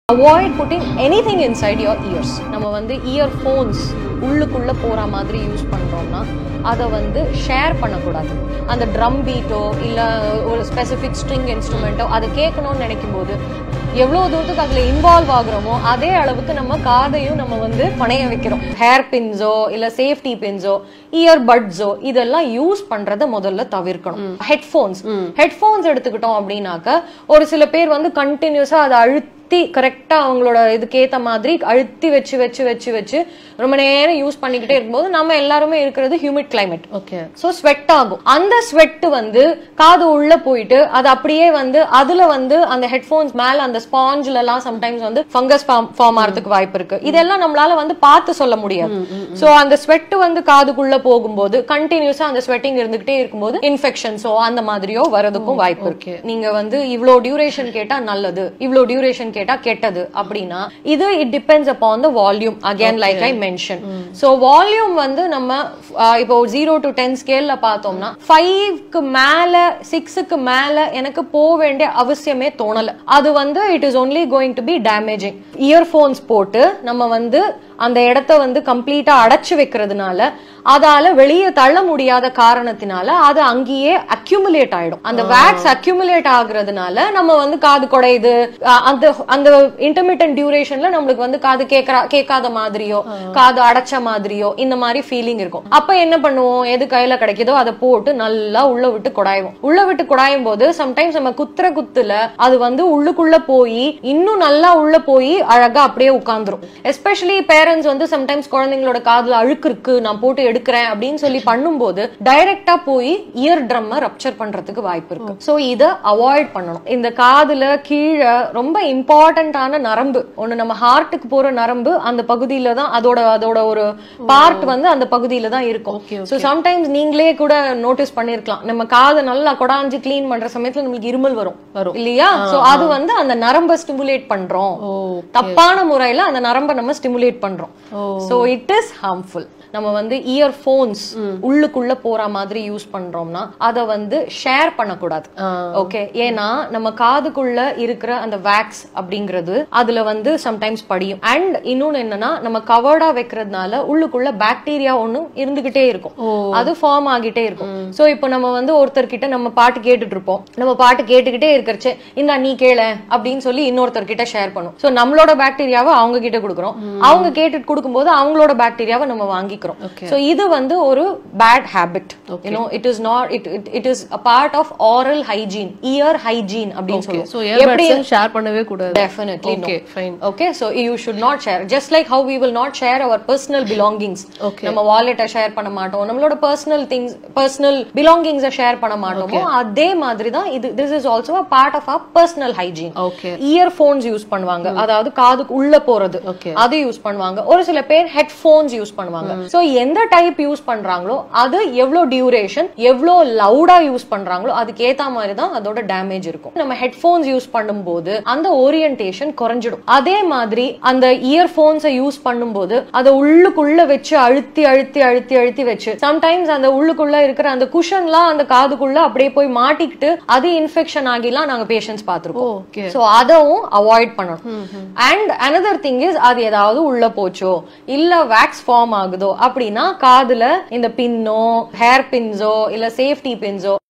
Avoid putting anything inside your ears நம்ம வந்து earphones உள்ளுக்குள்ள போற மாதிரி யூஸ் பண்றோம்னா அதை வந்து ஷேர் பண்ணக்கூடாது அந்த ட்ரம் பீட்டோ இல்ல ஒரு ஸ்பெசிஃபிக் ஸ்ட்ரிங் இன்ஸ்ட்ருமெண்ட்டோ அதை கேட்கணும்னு நினைக்கும் போது எவ்வளோ தூரத்துக்கு அதுல இன்வால்வ் ஆகுறோமோ அதே அளவுக்கு நம்ம காதையும் நம்ம வந்து பணைய வைக்கிறோம் ஹேர் பின்ஸோ இல்ல சேஃப்டி பின்ஸோ இயர் பட்ஸோ இதெல்லாம் யூஸ் பண்றத முதல்ல தவிர்க்கணும் ஹெட்ஃபோன்ஸ் ஹெட்ஃபோன்ஸ் எடுத்துக்கிட்டோம் அப்படின்னாக்க ஒரு சில பேர் வந்து கண்டினியூஸா அதை அழுத்தி கரெக்டா அவங்களோட இதுக்கு ஏத்த மாதிரி அழுத்தி வச்சு வச்சு வச்சு வச்சு ரொம்ப நேரம் யூஸ் பண்ணிக்கிட்டே இருக்கும்போது நம்ம எல்லாருமே இருக்கிறது humid climate okay so sweat ஆகும் அந்த ஸ்வெட் வந்து காது உள்ள போயிட்டு அது அப்படியே வந்து அதுல வந்து அந்த ஹெட்போன்ஸ் மேல அந்த ஸ்பாஞ்ச்ல எல்லாம் சம்டைம்ஸ் வந்து ஃபங்கஸ் ஃபார்ம் ஆகிறதுக்கு வாய்ப்பு இருக்கு இதெல்லாம் நம்மளால வந்து பார்த்து சொல்ல முடியாது சோ அந்த ஸ்வெட் வந்து காதுக்குள்ள போகும்போது கண்டினியூஸா அந்த ஸ்வெட்டிங் இருந்துகிட்டே இருக்கும்போது இன்ஃபெக்ஷன்ஸோ அந்த மாதிரியோ வரதுக்கும் வாய்ப்பு இருக்கு நீங்க வந்து இவ்ளோ டியூரேஷன் கேட்டா நல்லது இவ்ளோ டியூரேஷன் கேட்டா கெட்டது அப்படின்னா இது it depends upon the volume again like I mention so volume வந்து நம்ம ஆஹ், இப்போ ஜீரோ டு டென் ஸ்கேல்ல பார்த்தோம்னா ஃபைவ்க்கு மேல சிக்ஸுக்கு மேல எனக்கு போக வேண்டிய அவசியமே தோணல அது வந்து it is only going to be damaging earphones போட்டு நம்ம வந்து அந்த இடத்த வந்து கம்ப்ளீட்டா அடைச்சு வைக்கிறதுனால அதால வெளியே தள்ள முடியாத காரணத்தினால அது அங்கேயே அக்யூமுலேட் ஆயிடும் அந்த வேக்ஸ் அக்யூமுலேட் ஆகுறதுனால நம்ம வந்து காது குடையுது அஹ் அந்த அந்த இன்டர்மீடியன்ட் டியூரேஷன்ல நம்மளுக்கு வந்து காது கேட்கற கேட்காத மாதிரியோ காது அடைச்ச மாதிரியோ இந்த மாதிரி ஃபீலிங் இருக்கும் அப்ப என்ன பண்ணுவோம் எது கையில கிடைக்குதோ அதை போட்டு நல்லா உள்ள விட்டு குடாயுவோம் உள்ள விட்டு குடாயும் போது சம்டைம்ஸ் நம்ம குத்துற குத்துல அது வந்து உள்ளுக்குள்ள போய் இன்னும் நல்லா உள்ள போய் அழகா அப்படியே உட்கார்ந்துரும் எஸ்பெஷலி பேரண்ட்ஸ் வந்து சம்டைம்ஸ் குழந்தைங்களோட காதுல அழுக்கு இருக்கு நான் போட்டு எடுக்கிறேன் அப்படின்னு சொல்லி பண்ணும்போது டைரக்டா போய் இயர் ட்ரம்ம ரப்சர் பண்றதுக்கு வாய்ப்பு இருக்கு சோ இத அவாய்ட் பண்ணணும் இந்த காதுல கீழே ரொம்ப இம்பார்ட்டன்டான நரம்பு ஒண்ணு நம்ம ஹார்ட்டுக்கு போற நரம்பு அந்த பகுதியில தான் அதோட அதோட ஒரு பார்ட் வந்து அந்த பகுதியில தான் இருக்கும் சோ சம்டைம்ஸ் நீங்களே கூட நோட்டீஸ் பண்ணிருக்கலாம் நம்ம காதை நல்லா கொடாஞ்சு க்ளீன் பண்ற சமயத்துல நம்மளுக்கு இருமல் வரும் வரும். இல்லையா சோ அது வந்து அந்த நரம்ப ஸ்டிமுலேட் பண்றோம் ஓ தப்பான முறையில அந்த நரம்ப நம்ம ஸ்டிமுலேட் பண்றோம் சோ இட் இஸ் ஹார்ம்ஃபுல் நம்ம வந்து இயர்ஃபோன்ஸ் உள்ளுக்குள்ள போற மாதிரி யூஸ் பண்றோம்னா அத வந்து ஷேர் பண்ணக்கூடாது ஓகே ஏன்னா நம்ம காதுக்குள்ள இருக்கிற அந்த வேக்ஸ் அப்படிங்கிறது அதுல வந்து சம்டைம்ஸ் படியும் அண்ட் இன்னொன்னு என்னன்னா நம்ம கவர்டா வைக்கிறதுனால உள்ளுக்குள்ள பாக்டீரியா ஒண்ணு இருந்துகிட்டே இருக்கும் அது ஃபார்ம் ஆகிட்டே இருக்கும் சோ இப்போ நம்ம வந்து ஒருத்தர் கிட்ட நம்ம பாட்டு கேட்டுட்டு இருப்போம் நம்ம பாட்டு கேட்டுக்கிட்டே இருக்கிறச்சு இந்தா நீ கேள அப்படின்னு சொல்லி இன்னொருத்தர் கிட்ட ஷேர் பண்ணும் சோ நம்மளோட பாக்டீரியாவை அவங்க கிட்ட கொடுக்குறோம் அவங்க கேட்டுட்டு கொடுக்கும்போது அவங்களோட பாக்டீரியாவை நம்ம வாங்கிக்கிறோம் சோ இது வந்து ஒரு bad habit you know it is not it it is a part of aural hygiene ear hygiene அப்படின்னு சோ சொல்லுவோம் எப்படி இயர்பட்ஸ் ஷேர் பண்ணவே கூடாது Definitely okay no. Fine Okay, so you should not share. Just like how we will not share our personal belongings. Okay. நம்ம வாலெட்டை share பண்ண மாட்டோம் நம்மளோட பர்சனல் திங்ஸ் பர்சனல் பிலாங்கிங்ஸை ஷேர் பண்ண மாட்டோமோ அதே மாதிரி தான் இது this is also a part of a personal hygiene okay earphones use பண்ணுவாங்க அதாவது காதுக்கு உள்ள போறது Okay. அது யூஸ் பண்ணுவாங்க ஒரு சில பேர் ஹெட்ஃபோன்ஸ் யூஸ் பண்ணுவாங்க சோ எந்த டைப் யூஸ் பண்றாங்களோ அது எவ்வளவு டியூரேஷன் எவ்வளவு லவுடா யூஸ் பண்றாங்களோ அதுக்கு ஏத்த மாதிரி தான் அதோட டேமேஜ் இருக்கும் நம்ம ஹெட்ஃபோன்ஸ் யூஸ் பண்ணும்போது அந்த ஓரியன்டேஷன் குறைஞ்சிடும் அதே மாதிரி அந்த இயர்ஃபோன்ஸை யூஸ் பண்ணும்போது அதை உள்ளுக்குள்ள வச்சு அழுத்தி அழுத்தி அழுத்தி அழுத்தி வச்சு சம்டைம்ஸ் அந்த உள்ளுக்குள்ள இருக்கிற அந்த குஷன்லாம் அந்த காதுக்குள்ள அப்படியே போய் மாட்டிக்கிட்டு அது இன்ஃபெக்ஷன் ஆகிலாம் நாங்க பேஷண்ட்ஸ் பார்த்திருக்கோம் ஓகே சோ அதவும் அவாய்ட் பண்ணணும் அண்ட் another திங் இஸ் அது ஏதாவது உள்ள போச்சோ இல்ல வேக்ஸ் ஃபார்ம் ஆகுதோ அப்படின்னா காதுல இந்த பின்னோ ஹேர் பின்ஸோ இல்ல சேஃப்டி பின்ஸோ